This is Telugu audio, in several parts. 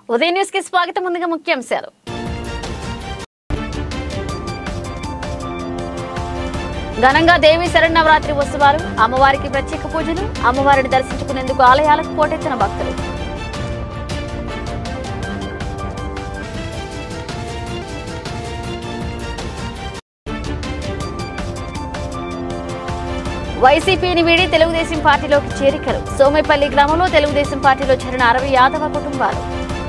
ఉదయం న్యూస్ కి స్వాగతం ముందుగా ముఖ్యాంశాలు ఘనంగా దేవి శరణవరాత్రి ఉత్సవాలు అమ్మవారికి ప్రత్యేక పూజలు అమ్మవారిని దర్శించుకునేందుకు ఆలయాలకు పోటెత్తిన భక్తులు వైసీపీని వీడి తెలుగుదేశం పార్టీలోకి చేరికలు సోమేపల్లి గ్రామంలో తెలుగుదేశం పార్టీలో చేరిన అరవై యాదవ కుటుంబాలు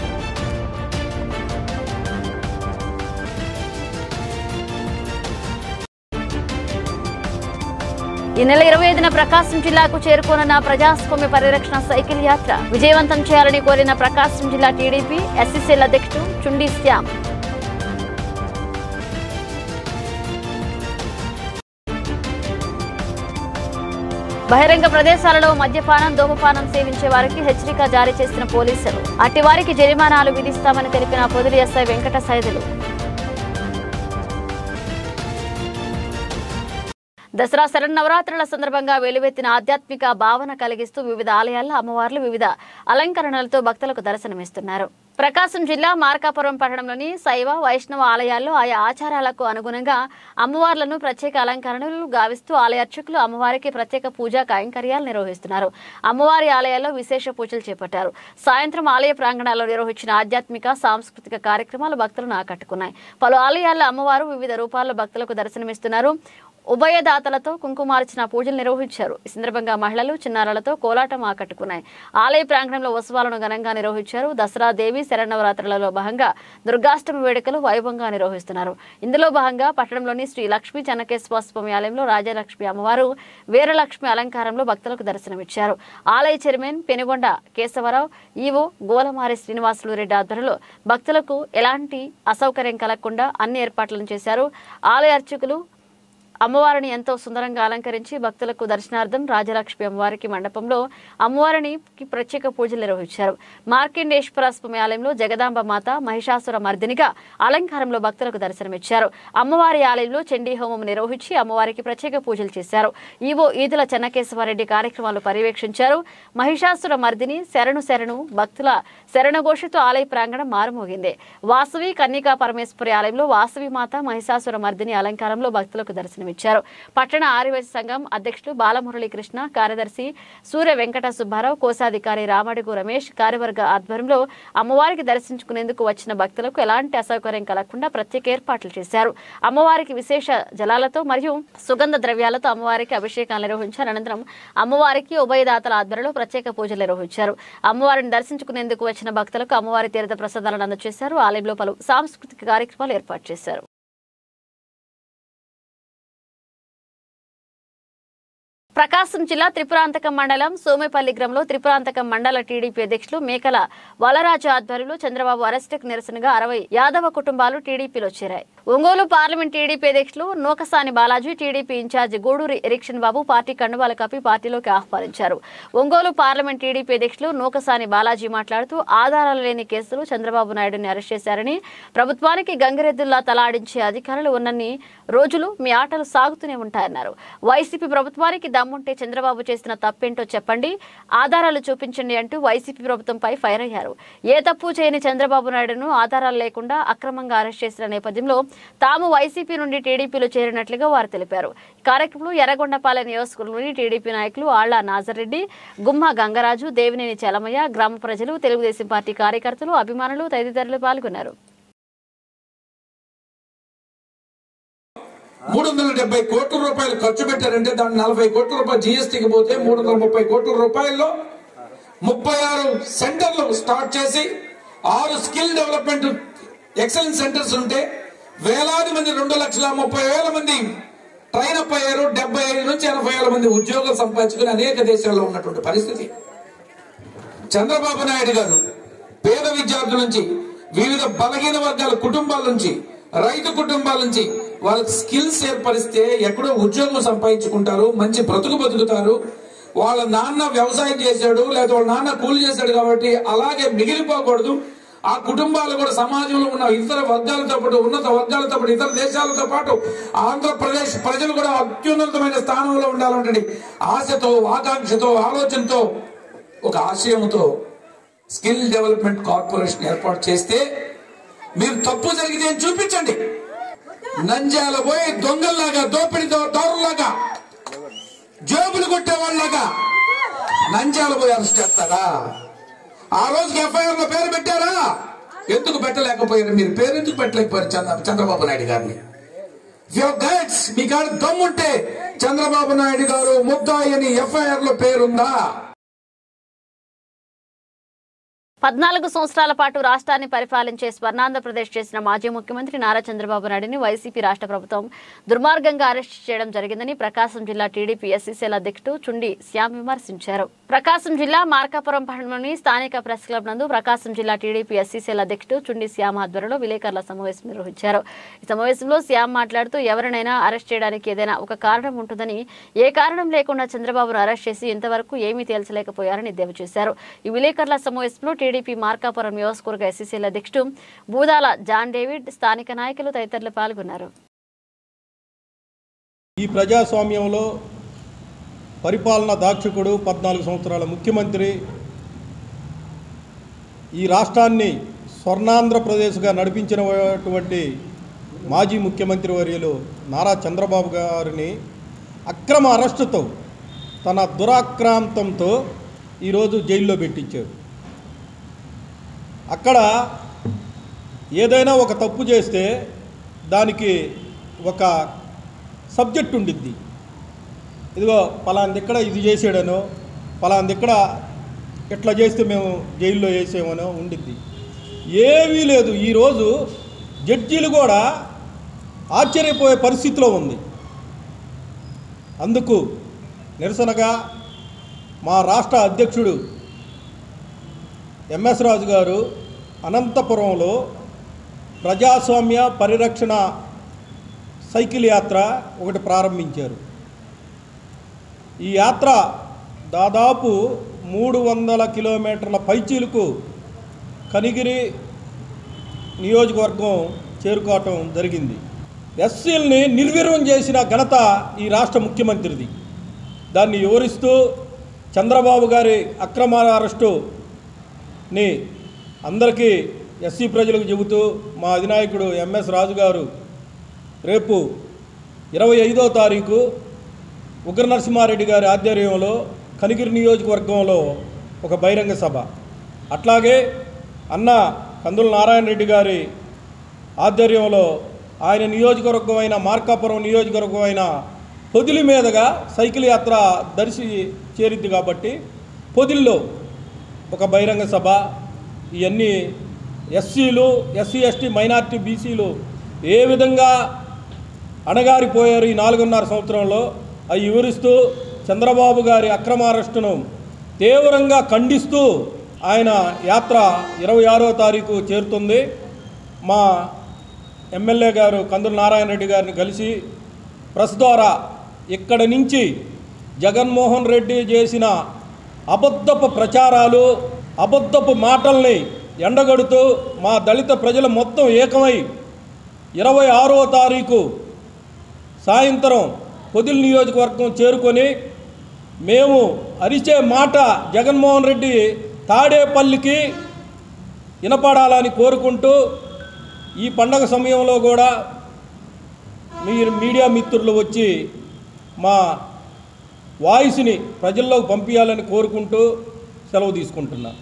ఈ నెల ఇరవై ఐదున ప్రకాశం జిల్లాకు చేరుకోనున్న ప్రజాస్వామ్య పరిరక్షణ సైకిల్ యాత్ర విజయవంతం చేయాలని కోరిన ప్రకాశం జిల్లా టీడీపీ ఎస్సీసీల అధ్యక్షుడు చుండి శ్యామ్ బహిరంగ ప్రదేశాలలో మద్యపానం ధూమపానం సేవించే వారికి హెచ్చరిక జారీ చేసిన పోలీసులు అట్టి వారికి జరిమానాలు విధిస్తామని తెలిపిన పొదిలి ఎస్ఐ వెంకట సైదులు దసరా శరన్నవరాత్రుల సందర్భంగా వెలువెత్తిన ఆధ్యాత్మిక భావన కలిగిస్తూ వివిధ ఆలయాల్లో అమ్మవార్లు వివిధ అలంకరణలతో భక్తులకు దర్శనమిస్తున్నారు ప్రకాశం జిల్లా మార్కాపురం పట్టణంలోని శైవ వైష్ణవ ఆలయాల్లో ఆయా ఆచారాలకు అనుగుణంగా అమ్మవార్లను ప్రత్యేక అలంకరణలు గావిస్తూ ఆలయ అర్చకులు అమ్మవారికి ప్రత్యేక పూజా కైంకర్యాలు నిర్వహిస్తున్నారు అమ్మవారి ఆలయాల్లో విశేష పూజలు చేపట్టారు సాయంత్రం ఆలయ ప్రాంగణాల్లో నిర్వహించిన ఆధ్యాత్మిక సాంస్కృతిక కార్యక్రమాలు భక్తులను ఆకట్టుకున్నాయి పలు ఆలయాల్లో అమ్మవారు వివిధ రూపాల్లో భక్తులకు దర్శనమిస్తున్నారు ఉభయదాతలతో కుంకుమార్చిన పూజలు నిర్వహించారు ఈ సందర్భంగా మహిళలు చిన్నారులతో కోలాటం ఆకట్టుకున్నాయి ఆలయ ప్రాంగణంలో ఉత్సవాలను ఘనంగా నిర్వహించారు దసరా దేవి శరణవరాత్రులలో భాగంగా దుర్గాష్టమి వేడుకలు వైభవంగా నిర్వహిస్తున్నారు ఇందులో భాగంగా పట్టణంలోని శ్రీ లక్ష్మీ చెన్నకేశ్వర స్వామి ఆలయంలో రాజలక్ష్మి అమ్మవారు వీరలక్ష్మి అలంకారంలో భక్తులకు దర్శనమిచ్చారు ఆలయ చైర్మన్ పెనుగొండ కేశవరావు ఈవో గోలమారి శ్రీనివాసులు రెడ్డి ఆధ్వర్యంలో భక్తులకు ఎలాంటి అసౌకర్యం కలగకుండా అన్ని ఏర్పాట్లను చేశారు ఆలయ అర్చకులు అమ్మవారిని ఎంతో సుందరంగా అలంకరించి భక్తులకు దర్శనార్థం రాజలక్ష్మి అమ్మవారికి మండపంలో అమ్మవారిని ప్రత్యేక పూజలు నిర్వహించారు మార్కండేశ్వర స్వామి ఆలయంలో జగదాంబ మాత మహిషాసుర మర్దినిగా అలంకారంలో భక్తులకు దర్శనమిచ్చారు అమ్మవారి ఆలయంలో చండీ హోమం నిర్వహించి అమ్మవారికి ప్రత్యేక పూజలు చేశారు ఈవో ఈదుల చెన్నకేశవరెడ్డి కార్యక్రమాలు పర్యవేక్షించారు మహిషాసుర మర్దిని శరణు శరణు భక్తుల శరణఘోషతో ఆలయ ప్రాంగణం మారుమోగింది వాసవి కన్నికా పరమేశ్వరి ఆలయంలో వాసవి మాత మహిషాసుర మర్దిని అలంకారంలో భక్తులకు దర్శనమిచ్చారు పట్టణ ఆర్యవేశ సంఘం అధ్యక్షులు బాలమురళీకృష్ణ కార్యదర్శి సూర్య వెంకట సుబ్బారావు కోశాధికారి రామడుగు రమేష్ కార్యవర్గ ఆధ్వర్యంలో అమ్మవారికి దర్శించుకునేందుకు వచ్చిన భక్తులకు ఎలాంటి అసౌకర్యం కలగకుండా ప్రత్యేక ఏర్పాట్లు చేశారు అమ్మవారికి విశేష జలాలతో మరియు సుగంధ ద్రవ్యాలతో అమ్మవారికి అభిషేకాలు నిర్వహించారు అనంతరం అమ్మవారికి ఉభయదాతల ఆధ్వర్యంలో ప్రత్యేక పూజలు నిర్వహించారు అమ్మవారిని దర్శించుకునేందుకు వచ్చిన భక్తులకు అమ్మవారి తీర్థ ప్రసాదాలను అందజేశారు ఆలయంలో పలు సాంస్కృతిక కార్యక్రమాలు ఏర్పాటు చేశారు ప్రకాశం జిల్లా త్రిపురాంతకం మండలం సోమేపల్లి గ్రామంలో త్రిపురాంతకం మండల టీడీపీ అధ్యక్షులు మేకల వలరాజు ఆధ్వర్యంలో చంద్రబాబు అరెస్టుకు నిరసనగా అరవై యాదవ కుటుంబాలు టీడీపీలో చేరాయి ఒంగోలు పార్లమెంట్ టీడీపీ అధ్యక్షులు నూకసాని బాలాజీ టీడీపీ ఇన్ఛార్జి గూడూరి ఎరిక్షన్ బాబు పార్టీ కండువాలు కప్పి పార్టీలోకి ఆహ్వానించారు ఒంగోలు పార్లమెంట్ టీడీపీ అధ్యక్షులు నూకసాని బాలాజీ మాట్లాడుతూ ఆధారాలు లేని కేసులు చంద్రబాబు నాయుడుని అరెస్ట్ చేశారని ప్రభుత్వానికి గంగిరెద్దుల్లా తలాడించే అధికారులు ఉన్నన్ని రోజులు మీ ఆటలు సాగుతూనే ఉంటాయన్నారు వైసీపీ ప్రభుత్వానికి దమ్ముంటే చంద్రబాబు చేసిన తప్పేంటో చెప్పండి ఆధారాలు చూపించండి అంటూ వైసీపీ ప్రభుత్వంపై ఫైర్ అయ్యారు ఏ తప్పు చేయని చంద్రబాబు నాయుడును ఆధారాలు లేకుండా అక్రమంగా అరెస్ట్ చేసిన నేపథ్యంలో తాము వైసీపీ నుండి టీడీపీలో చేరినట్లుగా వారు తెలిపారు ఈ కార్యక్రమంలో ఎర్రగొండపాలెం నియోజకవర్గంలోని టీడీపీ నాయకులు ఆళ్ల నాజర్రెడ్డి గుమ్మ గంగరాజు దేవినేని చలమయ్య గ్రామ ప్రజలు తెలుగుదేశం పార్టీ కార్యకర్తలు అభిమానులు తదితరులు పాల్గొన్నారు మూడు వందల డెబ్బై కోట్ల రూపాయలు ఖర్చు పెట్టారంటే దాని నలభై కోట్ల రూపాయలు జిఎస్టీకి పోతే మూడు వందల ముప్పై కోట్ల రూపాయల్లో ముప్పై ఆరు సెంటర్లు స్టార్ట్ చేసి ఆరు స్కిల్ డెవలప్మెంట్ ఎక్సలెన్స్ సెంటర్స్ ఉంటే వేలాది మంది రెండు లక్షల ముప్పై వేల మంది ట్రైన్ అప్ అయ్యారు డెబ్బై ఐదు నుంచి ఎనభై వేల మంది ఉద్యోగాలు సంపాదించుకుని అనేక దేశాల్లో ఉన్నటువంటి పరిస్థితి చంద్రబాబు నాయుడు గారు పేద విద్యార్థుల నుంచి వివిధ బలహీన వర్గాల కుటుంబాల నుంచి రైతు కుటుంబాల నుంచి వాళ్ళకి స్కిల్స్ ఏర్పరిస్తే ఎక్కడో ఉద్యోగం సంపాదించుకుంటారు మంచి బ్రతుకు బతుకుతారు వాళ్ళ నాన్న వ్యవసాయం చేశాడు లేదా వాళ్ళ నాన్న కూలి చేశాడు కాబట్టి అలాగే మిగిలిపోకూడదు ఆ కుటుంబాలు కూడా సమాజంలో ఉన్న ఇతర వర్గాలతో పాటు ఉన్నత వర్గాలతో పాటు ఇతర దేశాలతో పాటు ఆంధ్రప్రదేశ్ ప్రజలు కూడా అత్యున్నతమైన స్థానంలో ఉండాలంటే ఆశతో ఆకాంక్షతో ఆలోచనతో ఒక ఆశయంతో స్కిల్ డెవలప్మెంట్ కార్పొరేషన్ ఏర్పాటు చేస్తే మీరు తప్పు జరిగితే అని చూపించండి నంజాల పోయి దొంగల్లాగా దోపిడి దోరులాగా జేబులు కొట్టేవాళ్ళగా నంజాల పోయి అరెస్ట్ చేస్తారా ఆ రోజుకి ఎఫ్ఐఆర్ లో పేరు పెట్టారా ఎందుకు పెట్టలేకపోయారు మీరు పేరు ఎందుకు పెట్టలేకపోయారు చంద్ర చంద్రబాబు నాయుడు గారిని గైడ్స్ మీ కాడ దమ్ముంటే చంద్రబాబు నాయుడు గారు ముద్దాయి అని ఎఫ్ఐఆర్ లో పేరుందా పద్నాలుగు సంవత్సరాల పాటు రాష్ట్రాన్ని పరిపాలించే స్వర్ణాంధ్రప్రదేశ్ చేసిన మాజీ ముఖ్యమంత్రి నారా చంద్రబాబు నాయుడిని వైసీపీ రాష్ట్ర ప్రభుత్వం దుర్మార్గంగా అరెస్ట్ చేయడం జరిగిందని ప్రకాశం జిల్లా టీడీపీ ఎస్సీసీల అధ్యక్షుడు చుండి శ్యామ్ విమర్శించారు ప్రకాశం జిల్లా మార్కాపురం పట్టణంలోని స్థానిక ప్రెస్ క్లబ్ నందు ప్రకాశం జిల్లా టీడీపీ ఎస్సీసీల అధ్యక్షుడు చుండి శ్యామ్ ఆధ్వర్యంలో విలేకరుల సమావేశం నిర్వహించారు ఈ సమావేశంలో శ్యామ్ మాట్లాడుతూ ఎవరినైనా అరెస్ట్ చేయడానికి ఏదైనా ఒక కారణం ఉంటుందని ఏ కారణం లేకుండా చంద్రబాబును అరెస్ట్ చేసి ఇంతవరకు ఏమీ తేల్చలేకపోయారని ఎద్దేవా చేశారు ఈ విలేకరుల సమావేశంలో టీడీపీ మార్కాపురం నియోజకవర్గ ఎస్సీసీల అధ్యక్షుడు బూదాల జాన్ డేవిడ్ స్థానిక నాయకులు తదితరులు పాల్గొన్నారు ఈ ప్రజాస్వామ్యంలో పరిపాలన దాక్షకుడు పద్నాలుగు సంవత్సరాల ముఖ్యమంత్రి ఈ రాష్ట్రాన్ని స్వర్ణాంధ్రప్రదేశ్గా నడిపించినటువంటి మాజీ ముఖ్యమంత్రి వర్యులు నారా చంద్రబాబు గారిని అక్రమ అరెస్టుతో తన దురాక్రాంతంతో ఈరోజు జైల్లో పెట్టించారు అక్కడ ఏదైనా ఒక తప్పు చేస్తే దానికి ఒక సబ్జెక్ట్ ఉండిద్ది ఇదిగో పలాంది ఇక్కడ ఇది చేసాడనో పలాంది ఇక్కడ ఇట్లా చేస్తే మేము జైల్లో వేసామనో ఉండిద్ది ఏమీ లేదు ఈరోజు జడ్జీలు కూడా ఆశ్చర్యపోయే పరిస్థితిలో ఉంది అందుకు నిరసనగా మా రాష్ట్ర అధ్యక్షుడు ఎంఎస్ రాజు గారు అనంతపురంలో ప్రజాస్వామ్య పరిరక్షణ సైకిల్ యాత్ర ఒకటి ప్రారంభించారు ఈ యాత్ర దాదాపు మూడు వందల కిలోమీటర్ల పైచీలకు కనిగిరి నియోజకవర్గం చేరుకోవటం జరిగింది ఎస్సీల్ని నిర్వీర్యం చేసిన ఘనత ఈ రాష్ట్ర ముఖ్యమంత్రిది దాన్ని వివరిస్తూ చంద్రబాబు గారి అక్రమ అరెస్టుని అందరికీ ఎస్సీ ప్రజలకు చెబుతూ మా అధినాయకుడు ఎంఎస్ రాజు గారు రేపు ఇరవై ఐదో తారీఖు ఉగ్ర నరసింహారెడ్డి గారి ఆధ్వర్యంలో కనిగిరి నియోజకవర్గంలో ఒక బహిరంగ సభ అట్లాగే అన్న కందుల నారాయణ రెడ్డి గారి ఆధ్వర్యంలో ఆయన నియోజకవర్గం అయిన మార్కాపురం నియోజకవర్గం అయిన పొదిలి మీదుగా సైకిల్ యాత్ర దర్శి చేరిద్ది కాబట్టి పొదిల్లో ఒక బహిరంగ సభ ఇవన్నీ ఎస్సీలు ఎస్సీ ఎస్టీ మైనార్టీ బీసీలు ఏ విధంగా అణగారిపోయారు ఈ నాలుగున్నర సంవత్సరంలో అవి వివరిస్తూ చంద్రబాబు గారి అక్రమ అరెస్టును తీవ్రంగా ఖండిస్తూ ఆయన యాత్ర ఇరవై ఆరో తారీఖు చేరుతుంది మా ఎమ్మెల్యే గారు కందుల నారాయణ రెడ్డి గారిని కలిసి ప్రెస్ ద్వారా ఇక్కడి నుంచి జగన్మోహన్ రెడ్డి చేసిన అబద్ధపు ప్రచారాలు అబద్ధపు మాటల్ని ఎండగడుతూ మా దళిత ప్రజలు మొత్తం ఏకమై ఇరవై ఆరో తారీఖు సాయంత్రం పొదిల్ నియోజకవర్గం చేరుకొని మేము అరిచే మాట జగన్మోహన్ రెడ్డి తాడేపల్లికి వినపడాలని కోరుకుంటూ ఈ పండగ సమయంలో కూడా మీరు మీడియా మిత్రులు వచ్చి మా వాయిస్ని ప్రజల్లోకి పంపించాలని కోరుకుంటూ సెలవు తీసుకుంటున్నా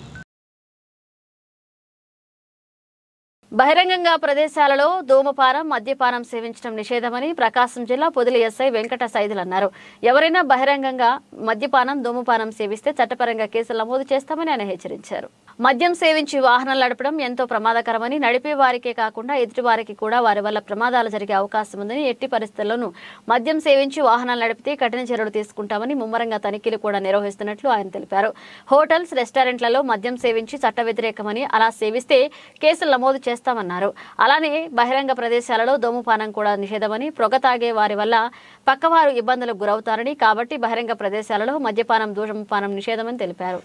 బహిరంగంగా ప్రదేశాలలో ధూమపానం మద్యపానం సేవించడం నిషేధమని ప్రకాశం జిల్లా పొదిలి ఎస్ఐ వెంకట సైదులు అన్నారు ఎవరైనా బహిరంగంగా మద్యపానం ధూమపానం సేవిస్తే చట్టపరంగా కేసులు నమోదు చేస్తామని ఆయన హెచ్చరించారు మద్యం సేవించి వాహనాలు నడపడం ఎంతో ప్రమాదకరమని నడిపే వారికే కాకుండా ఎదుటి వారికి కూడా వారి వల్ల ప్రమాదాలు జరిగే అవకాశం ఉందని ఎట్టి పరిస్థితుల్లోనూ మద్యం సేవించి వాహనాలు నడిపితే కఠిన చర్యలు తీసుకుంటామని ముమ్మరంగా తనిఖీలు కూడా నిర్వహిస్తున్నట్లు ఆయన తెలిపారు హోటల్స్ రెస్టారెంట్లలో మద్యం సేవించి చట్ట వ్యతిరేకమని అలా సేవిస్తే కేసులు నమోదు చేస్తామన్నారు అలానే బహిరంగ ప్రదేశాలలో దోమపానం కూడా నిషేధమని పొగ తాగే వారి వల్ల పక్కవారు ఇబ్బందులకు గురవుతారని కాబట్టి బహిరంగ ప్రదేశాలలో మద్యపానం ధూమపానం నిషేధమని తెలిపారు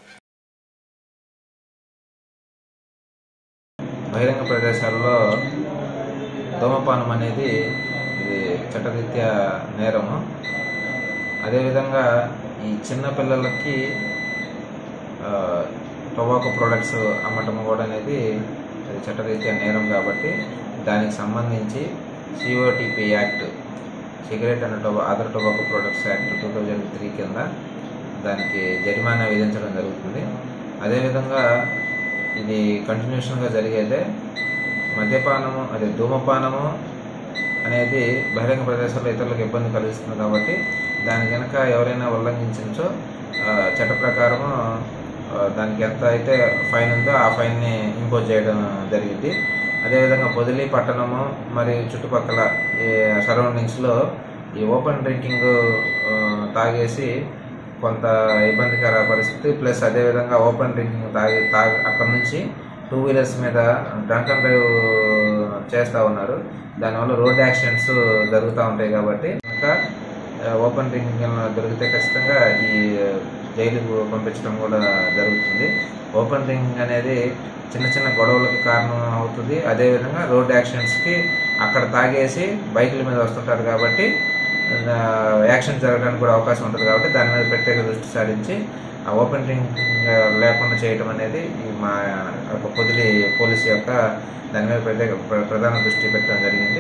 బహిరంగ ప్రదేశాల్లో ధూమపానం అనేది ఇది చట్టరీత్యా నేరము అదేవిధంగా ఈ చిన్న పిల్లలకి ఆ, టొబాకో ప్రొడక్ట్స్ అమ్మటం కూడా అనేది అది చట్టరీత్యా నేరం కాబట్టి దానికి సంబంధించి COTP act cigarette and toba other tobacco products act two thousand three కింద దానికి జరిమానా విధించడం జరుగుతుంది అదేవిధంగా ఇది కంటిన్యూషన్గా జరిగేదే మద్యపానము అదే ధూమపానము అనేది బహిరంగ ప్రదేశాల్లో ఇతరులకు ఇబ్బంది కలిగిస్తుంది కాబట్టి దాని కనుక ఎవరైనా ఉల్లంఘించో చట్ట ప్రకారము ఆ, దానికి ఎంత అయితే ఫైన్ ఉందో ఆ ఫైన్ని ఇంపోజ్ చేయడం జరిగింది అదేవిధంగా పొదిలి పట్టణము మరియు చుట్టుపక్కల ఈ సరౌండింగ్స్లో ఈ ఓపెన్ డ్రింకింగ్ ఆ, తాగేసి కొంత ఇబ్బందికర పరిస్థితి ప్లస్ అదేవిధంగా ఓపెన్ డ్రింకింగ్ తాగి తాగి అక్కడ నుంచి టూ వీలర్స్ మీద డ్రంక్ అండ్ డ్రైవ్ చేస్తూ ఉన్నారు దానివల్ల రోడ్ యాక్సిడెంట్స్ జరుగుతూ ఉంటాయి కాబట్టి ఇంకా ఓపెన్ డ్రింకింగ్ దొరికితే ఖచ్చితంగా ఈ జైలుకు పంపించడం కూడా జరుగుతుంది ఓపెన్ డ్రింకింగ్ అనేది చిన్న చిన్న గొడవలకు కారణం అవుతుంది అదేవిధంగా రోడ్ యాక్సిడెంట్స్కి అక్కడ తాగేసి బైకుల మీద వస్తుంటారు కాబట్టి ఆ, యాక్షన్ జరగడానికి కూడా అవకాశం ఉంటుంది కాబట్టి దాని మీద ప్రత్యేక దృష్టి సారించి ఆ ఓపెన్ డ్రింకింగ్ లేకుండా చేయడం అనేది ఈ మా యొక్క పొదిలి పోలీసు యొక్క దాని మీద ప్రత్యేక ప్ర- ప్రధాన దృష్టి పెట్టడం జరిగింది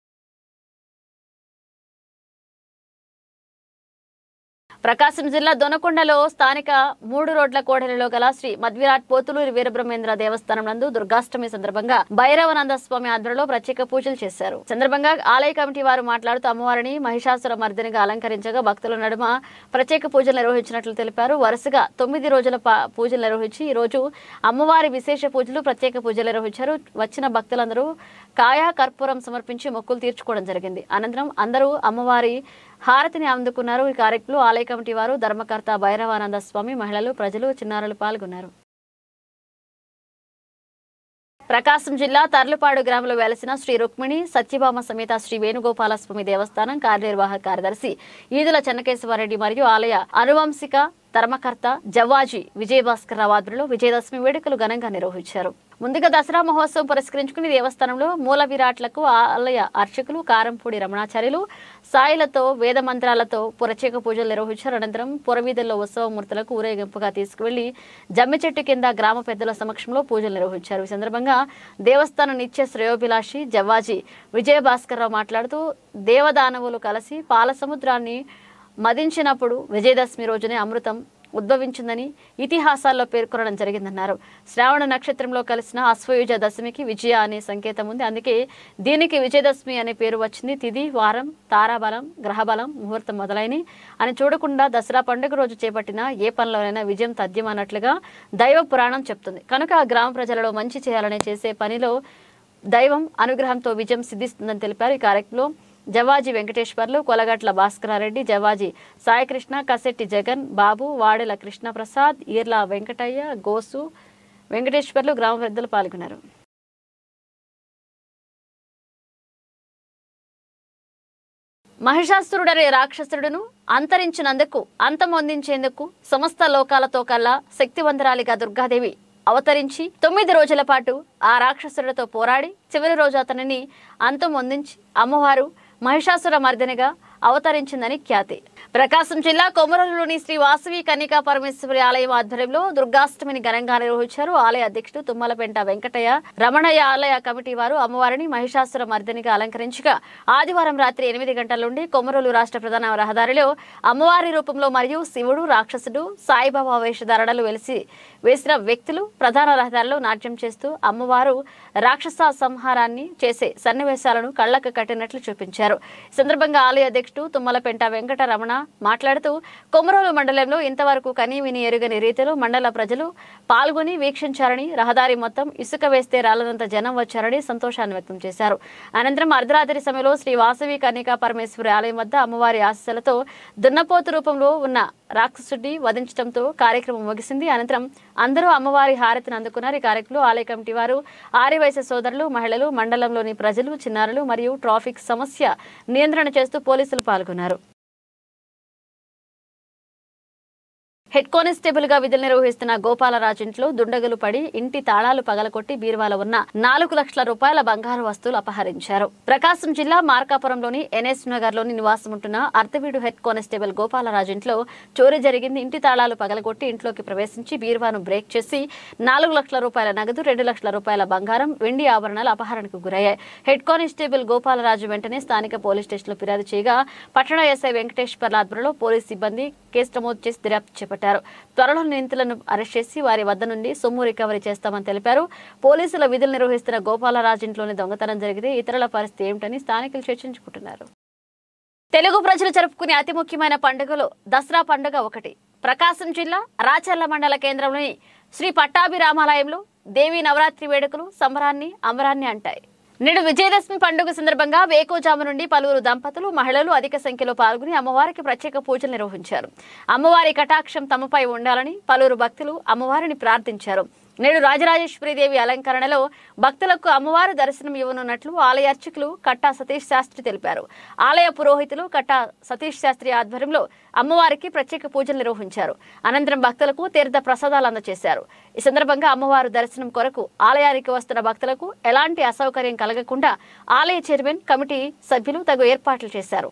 ప్రకాశం జిల్లా దొనకొండలో స్థానిక మూడు రోడ్ల కోడలిలో గల శ్రీ మధ్విరాట్ పోతులూరి వీరబ్రహ్మేంద్ర దేవస్థానం నందు దుర్గాష్టమి సందర్భంగా భైరవనంద స్వామి ఆధ్వర్యంలో ప్రత్యేక పూజలు చేశారు సందర్భంగా ఆలయ కమిటీ వారు మాట్లాడుతూ అమ్మవారిని మహిషాసుర మర్దినిగా అలంకరించగా భక్తుల నడుమ ప్రత్యేక పూజలు నిర్వహించినట్లు తెలిపారు వరుసగా తొమ్మిది రోజుల పా- పూజలు నిర్వహించి ఈ రోజు అమ్మవారి విశేష పూజలు ప్రత్యేక పూజలు నిర్వహించారు వచ్చిన భక్తులందరూ కాయా కర్పూరం సమర్పించి మొక్కులు తీర్చుకోవడం జరిగింది అనంతరం అందరూ అమ్మవారి హారతిని అందుకున్నారు ఈ కార్యక్రమంలో ఆలయ కమిటీ వారు ధర్మకర్త భైరవానంద స్వామి మహిళలు ప్రజలు చిన్నారులు పాల్గొన్నారు ప్రకాశం జిల్లా తర్లుపాడు గ్రామంలో వెలసిన శ్రీ రుక్మిణి సత్యభామ సమేత శ్రీ వేణుగోపాల స్వామి దేవస్థానం కార్యనిర్వాహక కార్యదర్శి ఈదుల చెన్నకేశవరెడ్డి మరియు ఆలయ అనువంశిక ధర్మకర్త జవాజీ విజయభాస్కర్ రావు ఆధ్వర్యంలో విజయదశమి వేడుకలు ఘనంగా నిర్వహించారు ముందుగా దసరా మహోత్సవం పురస్కరించుకుని దేవస్థానంలో మూల విరాట్లకు ఆలయ అర్చకులు కారంపూడి రమణాచార్యులు సాయిలతో వేద మంత్రాలతో ప్రత్యేక పూజలు నిర్వహించారు అనంతరం పురవీధుల్లో ఉత్సవమూర్తులకు ఊరేగింపుగా తీసుకువెళ్లి జమ్మి చెట్టు కింద గ్రామ పెద్దల సమక్షంలో పూజలు నిర్వహించారు ఈ సందర్భంగా దేవస్థానం నిత్య శ్రేయోభిలాషి జవ్వాజీ విజయభాస్కర్రావు మాట్లాడుతూ దేవదానవులు కలిసి పాల సముద్రాన్ని మదించినప్పుడు విజయదశమి రోజునే అమృతం ఉద్భవించిందని ఇతిహాసాల్లో పేర్కొనడం జరిగిందన్నారు శ్రావణ నక్షత్రంలో కలిసిన అశ్వయుజ దశమికి విజయ అనే సంకేతం ఉంది అందుకే దీనికి విజయదశమి అనే పేరు వచ్చింది తిది వారం తారాబలం గ్రహబలం ముహూర్తం మొదలైనవి అని చూడకుండా దసరా పండుగ రోజు చేపట్టిన ఏ పనిలోనైనా విజయం తథ్యం అన్నట్లుగా దైవ పురాణం చెప్తుంది కనుక ఆ గ్రామ ప్రజలలో మంచి చేయాలని చేసే పనిలో దైవం అనుగ్రహంతో విజయం సిద్ధిస్తుందని తెలిపారు ఈ కార్యక్రమంలో జవాజీ వెంకటేశ్వర్లు కొలగట్ల భాస్కరారెడ్డి జవాజీ సాయికృష్ణ కసెట్టి జగన్ బాబు వాడెల కృష్ణప్రసాద్ ఈర్ల వెంకటయ్య గోసు వెంకటేశ్వర్లు గ్రామ పెద్దలు పాల్గొన్నారు మహిషాసురుడనే రాక్షసుడును అంతరించినందుకు అంతమొందించేందుకు సమస్త లోకాలతో కల్లా శక్తివంతరాలిగా దుర్గాదేవి అవతరించి తొమ్మిది రోజుల పాటు ఆ రాక్షసుడితో పోరాడి చివరి రోజు అతనిని అంతమొందించి అమ్మవారు మహిషాసుర మర్దినిగా అవతరించిందని ఖ్యాతి ప్రకాశం జిల్లా కొమరలోని శ్రీ వాసవి కన్నికా పరమేశ్వరి ఆలయం ఆధ్వర్యంలో దుర్గాష్టమిని ఘనంగా నిర్వహించారు ఆలయ అధ్యక్షుడు తుమ్మలపెంట వెంకటయ్య రమణయ్య ఆలయ కమిటీ వారు అమ్మవారిని మహిషాసుర మర్దినిగా అలంకరించగా ఆదివారం రాత్రి ఎనిమిది గంటల నుండి కొమరలు రాష్ట్ర ప్రధాన రహదారిలో అమ్మవారి రూపంలో మరియు శివుడు రాక్షసుడు సాయిబాబా వేషధారణలు వెలిసి వేసిన వ్యక్తులు ప్రధాన రహదారిలో నాట్యం చేస్తూ అమ్మవారు రాక్షస సంహారాన్ని చేసే సన్నివేశాలను కళ్ళకు కట్టినట్లు చూపించారు ఈ సందర్భంగా ఆలయ అధ్యక్షుడు తుమ్మలపెంట వెంకట రమణ మాట్లాడుతూ కొమరోలు మండలంలో ఇంతవరకు కనీ విని ఎరుగని రీతిలో మండల ప్రజలు పాల్గొని వీక్షించారని రహదారి మొత్తం ఇసుక వేస్తే రాలనంత జనం వచ్చారని సంతోషాన్ని వ్యక్తం చేశారు అనంతరం అర్ధరాత్రి సమయంలో శ్రీ వాసవి కన్నికా పరమేశ్వరి ఆలయం వద్ద అమ్మవారి ఆశీస్సులతో దున్నపోతు రూపంలో ఉన్న రాక్షసుడిని వధించడంతో కార్యక్రమం ముగిసింది అనంతరం అందరూ అమ్మవారి హారతిని అందుకున్నారు ఈ కార్యక్రమంలో ఆలయ కమిటీ వారు ఆర్యవైశ్య సోదరులు మహిళలు మండలంలోని ప్రజలు చిన్నారులు మరియు ట్రాఫిక్ సమస్య నియంత్రణ చేస్తూ పోలీసులు పాల్గొన్నారు హెడ్ కానిస్టేబుల్ గా విధులు నిర్వహిస్తున్న గోపాలరాజు ఇంట్లో దుండగులు పడి ఇంటి తాళాలు పగలకొట్టి బీరువాలో ఉన్న నాలుగు లక్షల రూపాయల బంగారు వస్తువులు అపహరించారు ప్రకాశం జిల్లా మార్కాపురంలోని ఎన్ఎస్ నగర్ లోని నివాసం ఉంటున్న అర్ధవీడు హెడ్ కానిస్టేబుల్ గోపాలరాజు ఇంట్లో చోరీ జరిగింది ఇంటి తాళాలు పగలగొట్టి ఇంట్లోకి ప్రవేశించి బీరువాను బ్రేక్ చేసి నాలుగు లక్షల రూపాయల నగదు రెండు లక్షల రూపాయల బంగారం వెండి ఆభరణాలు అపహరణకు గురయ్యాయి హెడ్ కానిస్టేబుల్ గోపాలరాజు వెంటనే స్థానిక పోలీస్ స్టేషన్లో ఫిర్యాదు చేయగా పట్టణ ఎస్ఐ వెంకటేశ్వర్ల ఆధ్వర్యంలో పోలీస్ సిబ్బంది కేసు నమోదు చేసి దర్యాప్తు చేపట్టారు త్వరలో నిందితులను అరెస్ట్ చేసి వారి వద్ద నుండి సొమ్ము రికవరీ చేస్తామని తెలిపారు పోలీసుల విధులు నిర్వహిస్తున్న గోపాలరాజు ఇంట్లోని దొంగతనం జరిగితే ఇతరుల పరిస్థితి ఏమిటని స్థానికులు చర్చించుకుంటున్నారు తెలుగు ప్రజలు జరుపుకునే అతి ముఖ్యమైన పండుగలు దసరా పండుగ ఒకటి ప్రకాశం జిల్లా రాచర్ల మండల కేంద్రంలోని శ్రీ పట్టాభిరామాలయంలో దేవి నవరాత్రి వేడుకలు సంబరాన్ని అమరాన్ని అంటాయి నేడు విజయదశమి పండుగ సందర్భంగా వేకోజాము నుండి పలువురు దంపతులు మహిళలు అధిక సంఖ్యలో పాల్గొని అమ్మవారికి ప్రత్యేక పూజలు నిర్వహించారు అమ్మవారి కటాక్షం తమపై ఉండాలని పలువురు భక్తులు అమ్మవారిని ప్రార్థించారు నేడు రాజరాజేశ్వరీదేవి అలంకరణలో భక్తులకు అమ్మవారు దర్శనం ఇవ్వనున్నట్లు ఆలయ అర్చకులు కట్టా సతీష్ శాస్త్రి తెలిపారు ఆలయ పురోహితులు కట్టా సతీష్ శాస్త్రి ఆధ్వర్యంలో అమ్మవారికి ప్రత్యేక పూజలు నిర్వహించారు అనంతరం భక్తులకు తీర్థ ప్రసాదాలు అందజేశారు ఈ సందర్భంగా అమ్మవారు దర్శనం కొరకు ఆలయానికి వస్తున్న భక్తులకు ఎలాంటి అసౌకర్యం కలగకుండా ఆలయ చైర్మన్ కమిటీ సభ్యులు తగు ఏర్పాట్లు చేశారు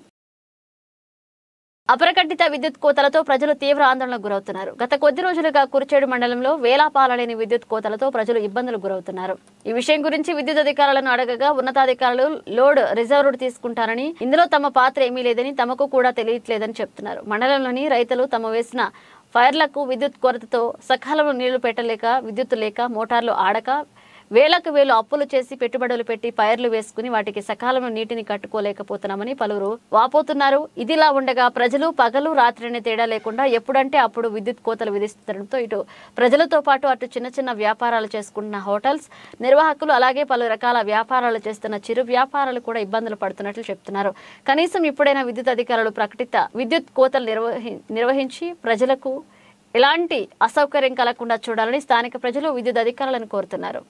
అపరకట్టిత విద్యుత్ కోతలతో ప్రజలు తీవ్ర ఆందోళనకు గురవుతున్నారు గత కొద్ది రోజులుగా కురిచేడు మండలంలో వేలాపాలలేని విద్యుత్ కోతలతో ప్రజలు ఇబ్బందులు గురవుతున్నారు ఈ విషయం గురించి విద్యుత్ అధికారులను అడగగా ఉన్నతాధికారులు లోడ్ రిజర్వ్డ్ తీసుకుంటారని ఇందులో తమ పాత్ర ఏమీ లేదని తమకు కూడా తెలియట్లేదని చెప్తున్నారు మండలంలోని రైతులు తమ వేసిన ఫైర్లకు విద్యుత్ కొరతతో సకాలంలో నీళ్లు పెట్టలేక విద్యుత్ లేక మోటార్లు ఆడక వేలకు వేలు అప్పులు చేసి పెట్టుబడులు పెట్టి పైర్లు వేసుకుని వాటికి సకాలంలో నీటిని కట్టుకోలేకపోతున్నామని పలువురు వాపోతున్నారు ఇదిలా ఉండగా ప్రజలు పగలు రాత్రిని తేడా లేకుండా ఎప్పుడంటే అప్పుడు విద్యుత్ కోతలు విధిస్తుండటంతో ఇటు ప్రజలతో పాటు అటు చిన్న చిన్న వ్యాపారాలు చేసుకుంటున్న హోటల్స్ నిర్వాహకులు అలాగే పలు రకాల వ్యాపారాలు చేస్తున్న చిరు వ్యాపారాలు కూడా ఇబ్బందులు పడుతున్నట్లు చెప్తున్నారు కనీసం ఇప్పుడైనా విద్యుత్ అధికారులు ప్రకటిత విద్యుత్ కోతలు నిర్వహి నిర్వహించి ప్రజలకు ఎలాంటి అసౌకర్యం కలగకుండా చూడాలని స్థానిక ప్రజలు విద్యుత్ అధికారులను కోరుతున్నారు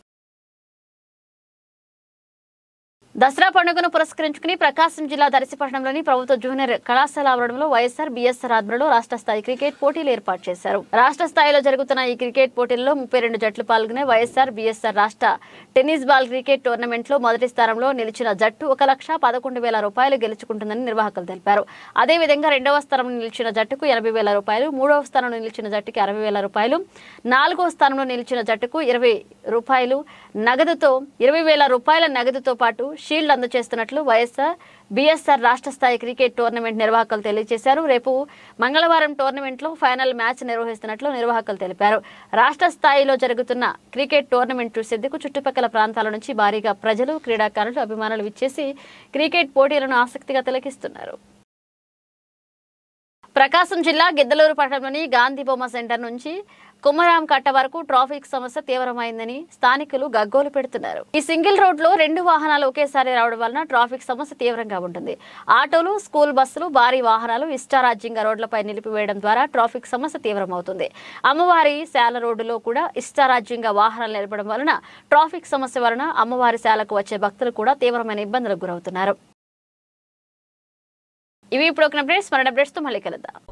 దసరా పండుగను పురస్కరించుకుని ప్రకాశం జిల్లా దర్శిపట్నంలోని ప్రభుత్వ జూనియర్ కళాశాల ఆవరణంలో వైఎస్ఆర్ బీఎస్ఆర్ ఆధ్వర్యంలో రాష్ట్ర స్థాయి క్రికెట్ పోటీలు ఏర్పాటు చేశారు రాష్ట్ర స్థాయిలో జరుగుతున్న ఈ క్రికెట్ పోటీల్లో ముప్పై రెండు జట్లు పాల్గొనే వైఎస్ఆర్ బీఎస్ఆర్ రాష్ట్ర టెన్నిస్ బాల్ క్రికెట్ టోర్నమెంట్ లో మొదటి స్థానంలో నిలిచిన జట్టు ఒక లక్ష పదకొండు వేల రూపాయలు గెలుచుకుంటుందని నిర్వాహకులు తెలిపారు అదేవిధంగా రెండవ స్థానంలో నిలిచిన జట్టుకు ఎనభై వేల రూపాయలు మూడవ స్థానంలో నిలిచిన జట్టుకి అరవై వేల రూపాయలు నాలుగవ స్థానంలో నిలిచిన జట్టుకు ఇరవై రూపాయలు నగదుతో ఇరవై వేల రూపాయల నగదుతో పాటు షీల్డ్ అందజేస్తున్నట్లు వైఎస్ఆర్ బీఎస్ఆర్ రాష్ట్ర స్థాయి క్రికెట్ టోర్నమెంట్ నిర్వాహకులు తెలియజేశారు రేపు మంగళవారం టోర్నమెంట్లో ఫైనల్ మ్యాచ్ నిర్వహిస్తున్నట్లు నిర్వాహకులు తెలిపారు రాష్ట్ర స్థాయిలో జరుగుతున్న క్రికెట్ టోర్నమెంట్ చూసేందుకు చుట్టుపక్కల ప్రాంతాల నుంచి భారీగా ప్రజలు క్రీడాకారులు అభిమానులు విచ్చేసి క్రికెట్ పోటీలను ఆసక్తిగా తిలకిస్తున్నారు ప్రకాశం జిల్లా గిద్దలూరు పట్టణంలోని గాంధీ బొమ్మ సెంటర్ నుంచి కుమ్మరాం కట్ట వరకు ట్రాఫిక్ సమస్య తీవ్రమైందని స్థానికులు గగ్గోలు పెడుతున్నారు ఈ సింగిల్ రోడ్ లో రెండు వాహనాలు ఒకేసారి రావడం వలన ట్రాఫిక్ సమస్య తీవ్రంగా ఉంటుంది ఆటోలు స్కూల్ బస్సులు భారీ వాహనాలు ఇష్టారాజ్యంగా రోడ్లపై నిలిపివేయడం ద్వారా ట్రాఫిక్ సమస్య తీవ్రమవుతుంది అమ్మవారి శాల రోడ్డులో కూడా ఇష్టారాజ్యంగా వాహనాలు నిలపడం వలన ట్రాఫిక్ సమస్య వలన అమ్మవారి శాలకు వచ్చే భక్తులు కూడా తీవ్రమైన ఇబ్బందులకు గురవుతున్నారు ఇవి ఇప్పుడు ఒక అప్డేట్స్ మరణ అప్డేట్స్తో మళ్ళీ కలుద్దాం